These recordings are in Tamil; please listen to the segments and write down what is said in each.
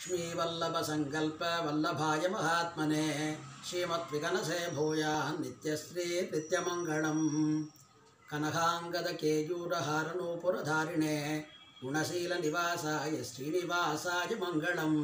लक्ष्मीवल्लभसङ्कल्प वल्लभाय महात्मने श्रीमद्विकनसे भूयान् नित्यश्री नित्यमङ्गलम् कनकाङ्गदकेयूरहारनूपुरधारिणे गुणशीलनिवासाय श्रीनिवासाय मङ्गलम्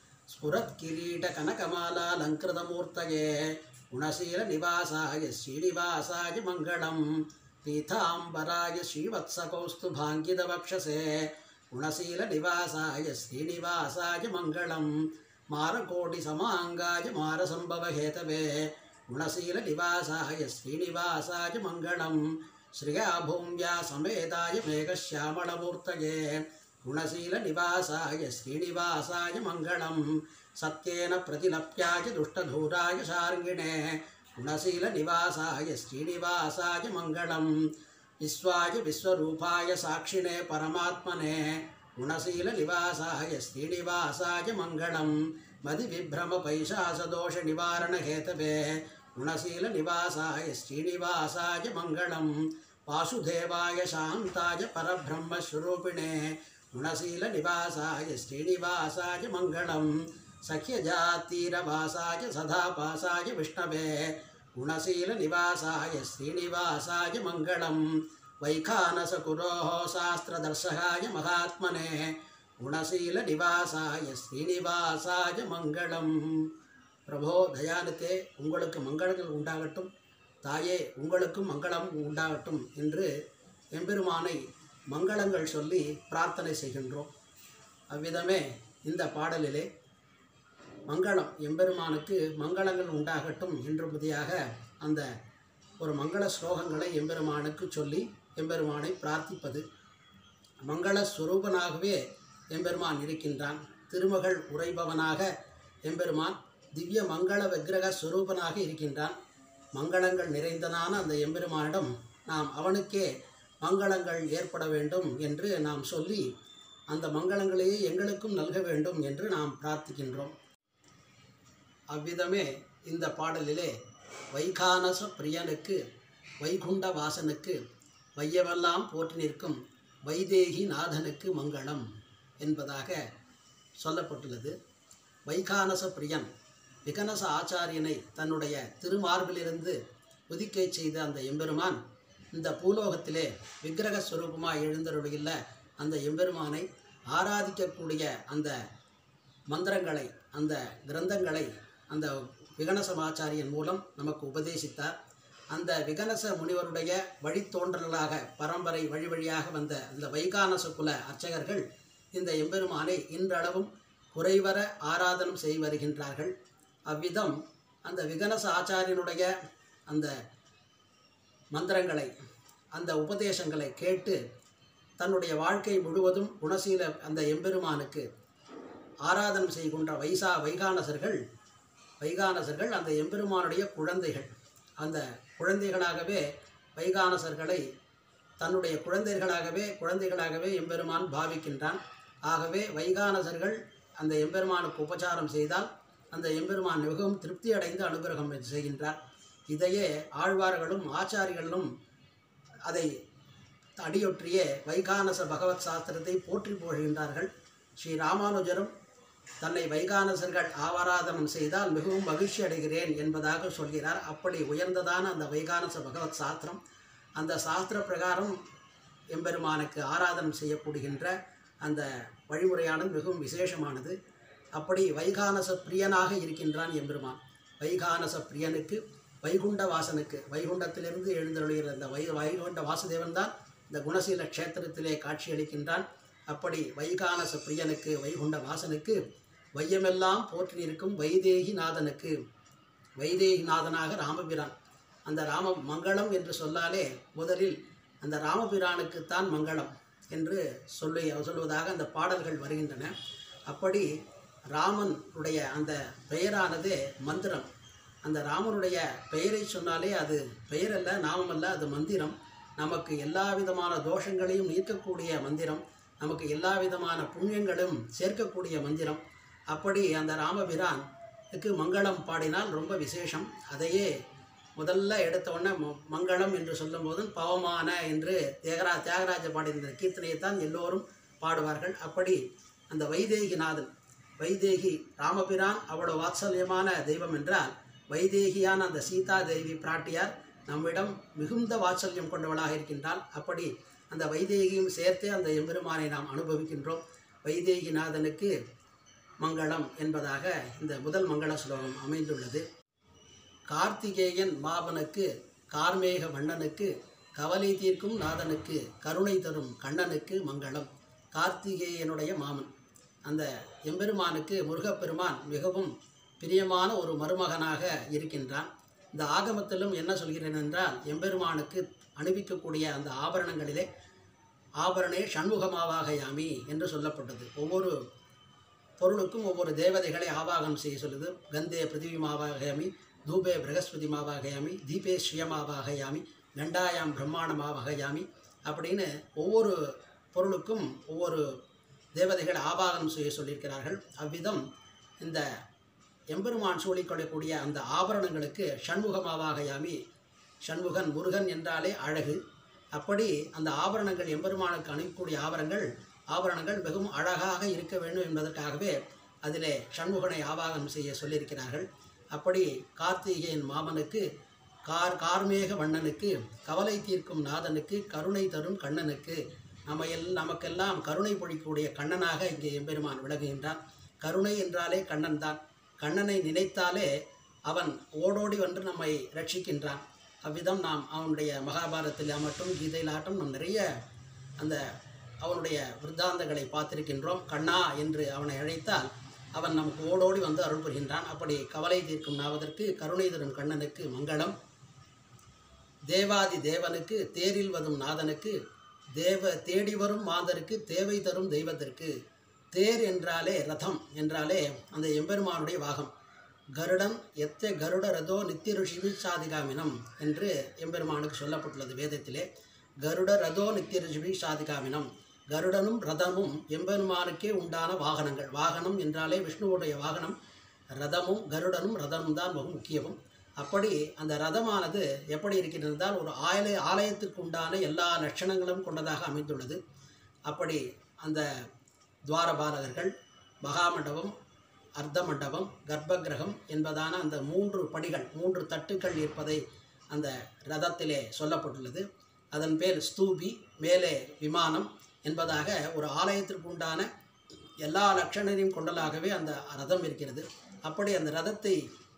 स्फुरत्किरीटकनकमालालङ्कृतमूर्तये गुणशीलनिवासाय श्रीनिवासाय मङ्गलम् पीताम्बराय श्रीवत्सकौस्तुभाङ्गितवक्षसे गुणशीलनिवासाय श्रीनिवासाय मङ्गलम् मारकोटिसमाङ्गाय मारसम्भवहेतवे गुणशीलनिवासाय श्रीनिवासाय मङ्गलम् श्रिया भूम्या समेताय मेघश्यामलमूर्तये गुणशीलनिवासाय श्रीनिवासाय मङ्गलम् सत्येन प्रतिलप्याय दुष्टधूराय शार्ङ्गिणे गुणशीलनिवासाय श्रीनिवासाय मङ्गलम् विश्वाय विश्वरूपाय साक्षिणे परमात्मने गुणशीलनिवासाय श्रीनिवासाय मङ्गलम् मदिविभ्रमपैशासदोषनिवारणहेतवे गुणशीलनिवासाय श्रीनिवासाय मङ्गलम् वासुदेवाय शान्ताय परब्रह्मस्वरूपिणे गुणशीलनिवासाय श्रीनिवासाय मङ्गलम् सख्यजातीरवासाय सदापासाय विष्णवे गुणशीलनिवासाय श्रीनिवासाय मङ्गलम् वैखानसकुरोः शास्त्रदर्शकाय महात्मने குணசீலநிவாசாய ஸ்ரீனிவாசாய மங்களம் பிரபோ தயானத்தே உங்களுக்கு மங்களங்கள் உண்டாகட்டும் தாயே உங்களுக்கும் மங்களம் உண்டாகட்டும் என்று எம்பெருமானை மங்களங்கள் சொல்லி பிரார்த்தனை செய்கின்றோம் அவ்விதமே இந்த பாடலிலே மங்களம் எம்பெருமானுக்கு மங்களங்கள் உண்டாகட்டும் என்றுபதியாக அந்த ஒரு மங்கள ஸ்லோகங்களை எம்பெருமானுக்கு சொல்லி எம்பெருமானை பிரார்த்திப்பது மங்கள ஸ்வரூபனாகவே எம்பெருமான் இருக்கின்றான் திருமகள் உரைபவனாக எம்பெருமான் திவ்ய மங்கள விக்கிரக ஸ்வரூபனாக இருக்கின்றான் மங்களங்கள் நிறைந்ததான அந்த எம்பெருமானிடம் நாம் அவனுக்கே மங்களங்கள் ஏற்பட வேண்டும் என்று நாம் சொல்லி அந்த மங்களங்களையே எங்களுக்கும் நல்க வேண்டும் என்று நாம் பிரார்த்திக்கின்றோம் அவ்விதமே இந்த பாடலிலே வைகானச பிரியனுக்கு வைகுண்ட வாசனுக்கு வையவெல்லாம் போற்றி நிற்கும் வைதேகி நாதனுக்கு மங்களம் என்பதாக சொல்லப்பட்டுள்ளது வைகானச பிரியன் விகனச ஆச்சாரியனை தன்னுடைய திருமார்பிலிருந்து உதிக்கை செய்த அந்த எம்பெருமான் இந்த பூலோகத்திலே விக்கிரக ஸ்வரூபமாக எழுந்தருடைய அந்த எம்பெருமானை ஆராதிக்கக்கூடிய அந்த மந்திரங்களை அந்த கிரந்தங்களை அந்த விகனசமாச்சாரியன் மூலம் நமக்கு உபதேசித்தார் அந்த விகனச முனிவருடைய வழித்தோன்றல்களாக பரம்பரை வழி வழியாக வந்த அந்த வைகானச குல அர்ச்சகர்கள் இந்த எம்பெருமானை இன்றளவும் குறைவர ஆராதனம் செய்து வருகின்றார்கள் அவ்விதம் அந்த விகனச ஆச்சாரியனுடைய அந்த மந்திரங்களை அந்த உபதேசங்களை கேட்டு தன்னுடைய வாழ்க்கை முழுவதும் குணசீல அந்த எம்பெருமானுக்கு ஆராதனம் செய்கின்ற வைசா வைகானசர்கள் வைகானசர்கள் அந்த எம்பெருமானுடைய குழந்தைகள் அந்த குழந்தைகளாகவே வைகானசர்களை தன்னுடைய குழந்தைகளாகவே குழந்தைகளாகவே எம்பெருமான் பாவிக்கின்றான் ஆகவே வைகானசர்கள் அந்த எம்பெருமானுக்கு உபச்சாரம் செய்தால் அந்த எம்பெருமான் மிகவும் திருப்தி அடைந்து அனுகிரகம் செய்கின்றார் இதையே ஆழ்வார்களும் ஆச்சாரிகளும் அதை அடியொற்றிய வைகானச பகவத் சாஸ்திரத்தை போற்றி போகின்றார்கள் ஸ்ரீ ராமானுஜரும் தன்னை வைகானசர்கள் ஆவராதனம் செய்தால் மிகவும் மகிழ்ச்சி அடைகிறேன் என்பதாக சொல்கிறார் அப்படி உயர்ந்ததான அந்த வைகானச பகவத் சாஸ்திரம் அந்த சாஸ்திர பிரகாரம் எம்பெருமானுக்கு ஆராதனம் செய்யப்படுகின்ற அந்த வழிமுறையானது மிகவும் விசேஷமானது அப்படி வைகானச பிரியனாக இருக்கின்றான் எம்பெருமான் வைகானச பிரியனுக்கு வைகுண்ட வாசனுக்கு வைகுண்டத்திலிருந்து எழுந்தருளுகிற அந்த வை வைகுண்ட வாசுதேவன் தான் இந்த குணசீல க்ஷேத்திரத்திலே காட்சியளிக்கின்றான் அப்படி வைகானச பிரியனுக்கு வைகுண்ட வாசனுக்கு வையமெல்லாம் போற்றி நிற்கும் வைதேகி நாதனுக்கு வைதேகி நாதனாக ராமபிரான் அந்த ராம மங்களம் என்று சொல்லாலே முதலில் அந்த ராமபிரானுக்குத்தான் மங்களம் என்று சொல்லி சொல்வதாக அந்த பாடல்கள் வருகின்றன அப்படி ராமனுடைய அந்த பெயரானது மந்திரம் அந்த ராமனுடைய பெயரை சொன்னாலே அது பெயர் அல்ல நாமம் அல்ல அது மந்திரம் நமக்கு எல்லா விதமான தோஷங்களையும் நீக்கக்கூடிய மந்திரம் நமக்கு எல்லா விதமான புண்ணியங்களும் சேர்க்கக்கூடிய மந்திரம் அப்படி அந்த ராமபிரானுக்கு மங்களம் பாடினால் ரொம்ப விசேஷம் அதையே முதல்ல எடுத்த உடனே ம- மங்களம் என்று சொல்லும்போது பவமான என்று தியாகரா தியாகராஜ பாடின கீர்த்தனையை தான் எல்லோரும் பாடுவார்கள் அப்படி அந்த வைதேகிநாதன் வைதேகி ராமபிரான் அவ்வளவு வாத்சல்யமான தெய்வம் என்றால் வைதேகியான அந்த சீதா தேவி பிராட்டியார் நம்மிடம் மிகுந்த வாத்சல்யம் கொண்டவளாக இருக்கின்றாள் அப்படி அந்த வைதேகியும் சேர்த்து அந்த எம்பெருமானை நாம் அனுபவிக்கின்றோம் வைதேகிநாதனுக்கு மங்களம் என்பதாக இந்த முதல் மங்கள ஸ்லோகம் அமைந்துள்ளது கார்த்திகேயன் மாவனுக்கு கார்மேக வண்ணனுக்கு கவலை தீர்க்கும் நாதனுக்கு கருணை தரும் கண்ணனுக்கு மங்களம் கார்த்திகேயனுடைய மாமன் அந்த எம்பெருமானுக்கு முருகப்பெருமான் மிகவும் பிரியமான ஒரு மருமகனாக இருக்கின்றான் இந்த ஆகமத்திலும் என்ன சொல்கிறேன் என்றால் எம்பெருமானுக்கு அணிவிக்கக்கூடிய அந்த ஆபரணங்களிலே ஆபரணே சண்முகமாவாக யாமி என்று சொல்லப்பட்டது ஒவ்வொரு பொருளுக்கும் ஒவ்வொரு தேவதைகளை ஆவாகம் செய்ய சொல்லுது கந்தே பிருத்திவிமாவாகயாமி தூபே பிரகஸ்பதி மாவாகயாமி தீபே ஸ்ரீயமாவாகயாமி கண்டாயாம் பிரம்மாண்டமாவாகயாமி அப்படின்னு ஒவ்வொரு பொருளுக்கும் ஒவ்வொரு தேவதைகள் ஆவாகனம் செய்ய சொல்லியிருக்கிறார்கள் அவ்விதம் இந்த எம்பெருமான் சூழிக்கொள்ளக்கூடிய அந்த ஆபரணங்களுக்கு சண்முகமாவாகயாமி சண்முகன் முருகன் என்றாலே அழகு அப்படி அந்த ஆபரணங்கள் எம்பெருமானுக்கு அணியக்கூடிய ஆபரணங்கள் ஆபரணங்கள் மிகவும் அழகாக இருக்க வேண்டும் என்பதற்காகவே அதிலே சண்முகனை ஆவாகனம் செய்ய சொல்லியிருக்கிறார்கள் அப்படி கார்த்திகேயன் மாமனுக்கு கார் கார்மேக வண்ணனுக்கு கவலை தீர்க்கும் நாதனுக்கு கருணை தரும் கண்ணனுக்கு நம்ம எல் நமக்கெல்லாம் கருணை பொழிக்கக்கூடிய கண்ணனாக இங்கே எம்பெருமான் விளங்குகின்றான் கருணை என்றாலே கண்ணன் தான் கண்ணனை நினைத்தாலே அவன் ஓடோடி வந்து நம்மை ரட்சிக்கின்றான் அவ்விதம் நாம் அவனுடைய மகாபாரத்தில் ஆகட்டும் கீதையில் ஆகட்டும் நாம் நிறைய அந்த அவனுடைய விருத்தாந்தங்களை பார்த்திருக்கின்றோம் கண்ணா என்று அவனை அழைத்தால் அவன் நமக்கு ஓடோடி வந்து அருள் புரிகின்றான் அப்படி கவலை தீர்க்கும் நாவதற்கு கருணை தரும் கண்ணனுக்கு மங்களம் தேவாதி தேவனுக்கு தேரில் வரும் நாதனுக்கு தேவ தேடி வரும் மாதருக்கு தேவை தரும் தெய்வத்திற்கு தேர் என்றாலே ரதம் என்றாலே அந்த எம்பெருமானுடைய வாகம் கருடன் எத்த கருட ரதோ நித்திய ருஷி சாதிகாமினம் என்று எம்பெருமானுக்கு சொல்லப்பட்டுள்ளது வேதத்திலே கருட ரதோ நித்திய ருஷி சாதிகாமினம் கருடனும் ரதமும் எம்பெருமானுக்கே உண்டான வாகனங்கள் வாகனம் என்றாலே விஷ்ணுவுடைய வாகனம் ரதமும் கருடனும் ரதமும் தான் மிக முக்கியமும் அப்படி அந்த ரதமானது எப்படி இருக்கின்றது என்றால் ஒரு ஆலய ஆலயத்திற்கு உண்டான எல்லா லட்சணங்களும் கொண்டதாக அமைந்துள்ளது அப்படி அந்த துவாரபாலகர்கள் மகாமண்டபம் அர்த்த மண்டபம் கர்ப்பகிரகம் என்பதான அந்த மூன்று படிகள் மூன்று தட்டுக்கள் இருப்பதை அந்த ரதத்திலே சொல்லப்பட்டுள்ளது அதன் பேர் ஸ்தூபி மேலே விமானம் என்பதாக ஒரு ஆலயத்திற்கு உண்டான எல்லா லட்சணரையும் கொண்டலாகவே அந்த ரதம் இருக்கிறது அப்படி அந்த ரதத்தை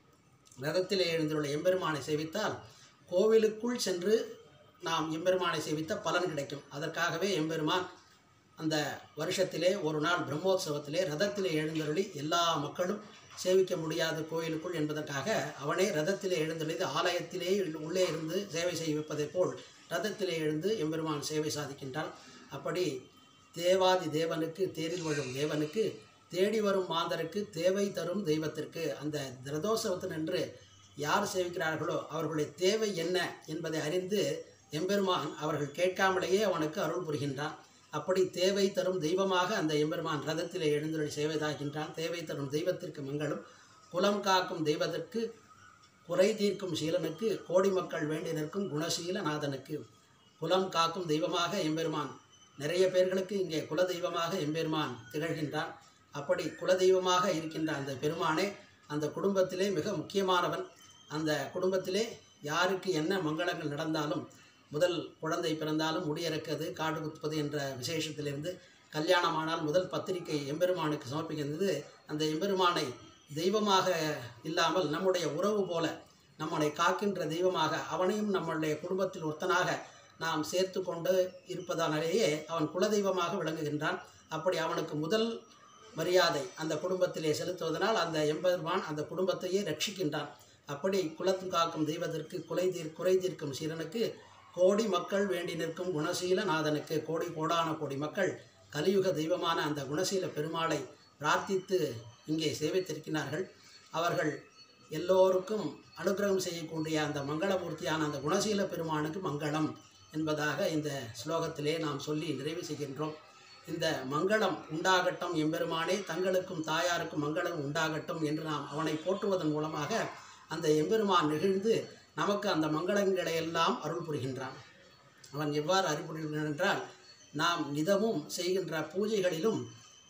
ரதத்திலே எழுந்துள்ள எம்பெருமானை சேவித்தால் கோவிலுக்குள் சென்று நாம் எம்பெருமானை சேவித்த பலன் கிடைக்கும் அதற்காகவே எம்பெருமான் அந்த வருஷத்திலே ஒரு நாள் பிரம்மோற்சவத்திலே ரதத்திலே எழுந்தருளி எல்லா மக்களும் சேவிக்க முடியாத கோயிலுக்குள் என்பதற்காக அவனே ரதத்திலே எழுந்தருளி ஆலயத்திலே உள்ளே இருந்து சேவை செய்விப்பதைப் போல் ரதத்திலே எழுந்து எம்பெருமான் சேவை சாதிக்கின்றான் அப்படி தேவாதி தேவனுக்கு தேரில் வழும் தேவனுக்கு தேடி வரும் மாந்தருக்கு தேவை தரும் தெய்வத்திற்கு அந்த ரதோத்சவத்தினன்று யார் சேவிக்கிறார்களோ அவர்களுடைய தேவை என்ன என்பதை அறிந்து எம்பெருமான் அவர்கள் கேட்காமலேயே அவனுக்கு அருள் புரிகின்றான் அப்படி தேவை தரும் தெய்வமாக அந்த எம்பெருமான் ரதத்திலே எழுந்தருளி சேவைதாகின்றான் தேவை தரும் தெய்வத்திற்கு மங்களும் குலம் காக்கும் தெய்வத்திற்கு குறை தீர்க்கும் சீலனுக்கு கோடி மக்கள் வேண்டி நிற்கும் குணசீல நாதனுக்கு குலம் காக்கும் தெய்வமாக எம்பெருமான் நிறைய பேர்களுக்கு இங்கே குல தெய்வமாக எம்பெருமான் திகழ்கின்றான் அப்படி குலதெய்வமாக இருக்கின்ற அந்த பெருமானே அந்த குடும்பத்திலே மிக முக்கியமானவன் அந்த குடும்பத்திலே யாருக்கு என்ன மங்களங்கள் நடந்தாலும் முதல் குழந்தை பிறந்தாலும் முடியறக்கிறது காடு குத்துவது என்ற விசேஷத்திலிருந்து கல்யாணமானால் முதல் பத்திரிகை எம்பெருமானுக்கு சமர்ப்பிக்கிறது அந்த எம்பெருமானை தெய்வமாக இல்லாமல் நம்முடைய உறவு போல நம்மளை காக்கின்ற தெய்வமாக அவனையும் நம்முடைய குடும்பத்தில் ஒருத்தனாக நாம் சேர்த்து கொண்டு இருப்பதாலேயே அவன் குலதெய்வமாக விளங்குகின்றான் அப்படி அவனுக்கு முதல் மரியாதை அந்த குடும்பத்திலே செலுத்துவதனால் அந்த எம்பெருமான் அந்த குடும்பத்தையே ரட்சிக்கின்றான் அப்படி குலத்தும் காக்கும் தெய்வத்திற்கு குலை தீர் குறை தீர்க்கும் சீரனுக்கு கோடி மக்கள் வேண்டி நிற்கும் குணசீல நாதனுக்கு கோடி கோடான கோடி மக்கள் கலியுக தெய்வமான அந்த குணசீல பெருமாளை பிரார்த்தித்து இங்கே சேவித்திருக்கிறார்கள் அவர்கள் எல்லோருக்கும் அனுகிரகம் செய்யக்கூடிய அந்த மங்களமூர்த்தியான அந்த குணசீல பெருமானுக்கு மங்களம் என்பதாக இந்த ஸ்லோகத்திலே நாம் சொல்லி நிறைவு செய்கின்றோம் இந்த மங்களம் உண்டாகட்டும் எம்பெருமானே தங்களுக்கும் தாயாருக்கும் மங்களம் உண்டாகட்டும் என்று நாம் அவனை போற்றுவதன் மூலமாக அந்த எம்பெருமான் நெகிழ்ந்து நமக்கு அந்த மங்களங்களை எல்லாம் அருள் புரிகின்றான் அவன் எவ்வாறு அருள் புரிகின்றான் என்றால் நாம் நிதமும் செய்கின்ற பூஜைகளிலும்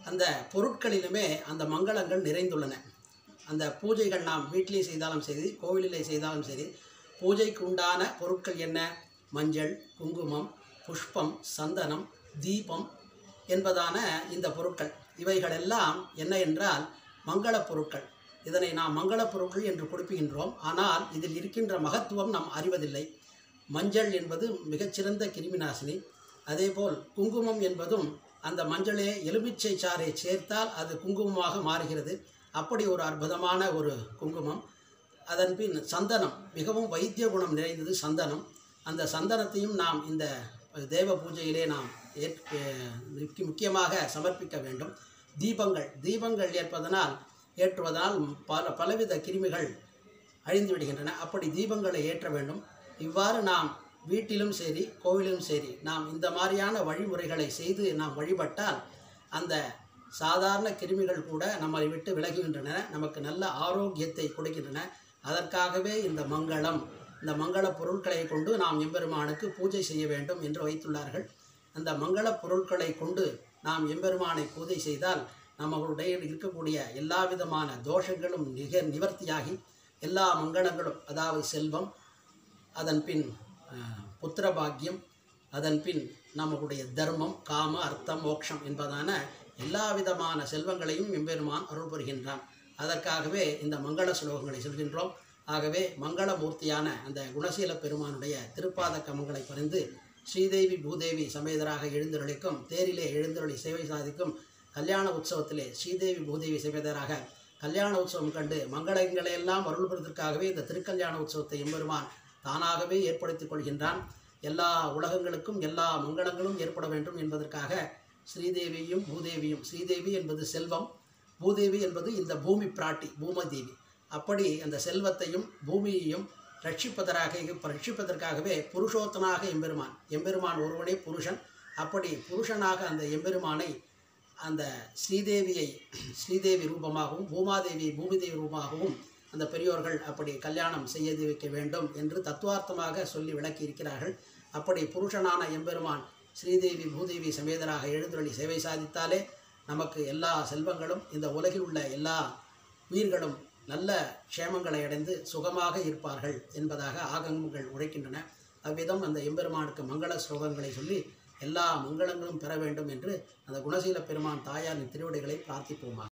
அந்த பொருட்களிலுமே அந்த மங்களங்கள் நிறைந்துள்ளன அந்த பூஜைகள் நாம் வீட்டிலே செய்தாலும் சரி கோவிலிலே செய்தாலும் சரி பூஜைக்கு உண்டான பொருட்கள் என்ன மஞ்சள் குங்குமம் புஷ்பம் சந்தனம் தீபம் என்பதான இந்த பொருட்கள் இவைகளெல்லாம் என்ன என்றால் மங்களப் பொருட்கள் இதனை நாம் மங்களப் பொருட்கள் என்று குறிப்பிக்கின்றோம் ஆனால் இதில் இருக்கின்ற மகத்துவம் நாம் அறிவதில்லை மஞ்சள் என்பது மிகச்சிறந்த கிருமிநாசினி அதேபோல் குங்குமம் என்பதும் அந்த மஞ்சளே எலுமிச்சை சாறை சேர்த்தால் அது குங்குமமாக மாறுகிறது அப்படி ஒரு அற்புதமான ஒரு குங்குமம் அதன் பின் சந்தனம் மிகவும் வைத்திய குணம் நிறைந்தது சந்தனம் அந்த சந்தனத்தையும் நாம் இந்த தேவ பூஜையிலே நாம் ஏற் முக்கிய- முக்கியமாக சமர்ப்பிக்க வேண்டும் தீபங்கள் தீபங்கள் ஏற்பதனால் ஏற்றுவதனால் பல பலவித கிருமிகள் அழிந்து விடுகின்றன அப்படி தீபங்களை ஏற்ற வேண்டும் இவ்வாறு நாம் வீட்டிலும் சரி கோவிலும் சரி நாம் இந்த மாதிரியான வழிமுறைகளை செய்து நாம் வழிபட்டால் அந்த சாதாரண கிருமிகள் கூட நம்மை விட்டு விலகுகின்றன நமக்கு நல்ல ஆரோக்கியத்தை கொடுக்கின்றன அதற்காகவே இந்த மங்களம் இந்த மங்கள பொருட்களை கொண்டு நாம் எம்பெருமானுக்கு பூஜை செய்ய வேண்டும் என்று வைத்துள்ளார்கள் அந்த மங்கள பொருட்களை கொண்டு நாம் எம்பெருமானை பூஜை செய்தால் நம்மளுடைய இருக்கக்கூடிய எல்லா விதமான தோஷங்களும் நிக நிவர்த்தியாகி எல்லா மங்களங்களும் அதாவது செல்வம் அதன் பின் அஹ், புத்திர பாக்கியம் அதன் பின் நம்முடைய தர்மம் காம அர்த்தம் மோட்சம் என்பதான எல்லா விதமான செல்வங்களையும் எம்பெருமான் அருள் புரிகின்றான் அதற்காகவே இந்த மங்கள ஸ்லோகங்களை சொல்கின்றோம் ஆகவே மங்களமூர்த்தியான அந்த குணசீல பெருமானுடைய திருப்பாத கமங்களை பறிந்து ஸ்ரீதேவி பூதேவி சமேதராக எழுந்தருளிக்கும் தேரிலே எழுந்தருளி சேவை சாதிக்கும் கல்யாண உற்சவத்திலே ஸ்ரீதேவி பூதேவி சமேதராக கல்யாண உற்சவம் கண்டு மங்களங்களை எல்லாம் அருள் பெறுவதற்காகவே இந்த திருக்கல்யாண உற்சவத்தை எம்பெருமான் தானாகவே ஏற்படுத்திக் கொள்கின்றான் எல்லா உலகங்களுக்கும் எல்லா மங்களங்களும் ஏற்பட வேண்டும் என்பதற்காக ஸ்ரீதேவியும் பூதேவியும் ஸ்ரீதேவி என்பது செல்வம் பூதேவி என்பது இந்த பூமி பிராட்டி பூமதேவி அப்படி அந்த செல்வத்தையும் பூமியையும் ரட்சிப்பதற்காக ரட்சிப்பதற்காகவே புருஷோத்தனாக எம்பெருமான் எம்பெருமான் ஒருவனே புருஷன் அப்படி புருஷனாக அந்த எம்பெருமானை அந்த ஸ்ரீதேவியை ஸ்ரீதேவி ரூபமாகவும் பூமாதேவி பூமிதேவி ரூபமாகவும் அந்த பெரியோர்கள் அப்படி கல்யாணம் செய்து வைக்க வேண்டும் என்று தத்துவார்த்தமாக சொல்லி விளக்கி இருக்கிறார்கள் அப்படி புருஷனான எம்பெருமான் ஸ்ரீதேவி பூதேவி சமேதராக எழுந்தருளி சேவை சாதித்தாலே நமக்கு எல்லா செல்வங்களும் இந்த உலகில் உள்ள எல்லா உயிர்களும் நல்ல க்ஷேமங்களை அடைந்து சுகமாக இருப்பார்கள் என்பதாக ஆகமங்கள் உரைக்கின்றன அவ்விதம் அந்த எம்பெருமானுக்கு மங்கள ஸ்லோகங்களை சொல்லி எல்லா மங்களங்களும் பெற வேண்டும் என்று அந்த குணசீல பெருமான் தாயாரின் திருவடிகளை பிரார்த்திப்போமாக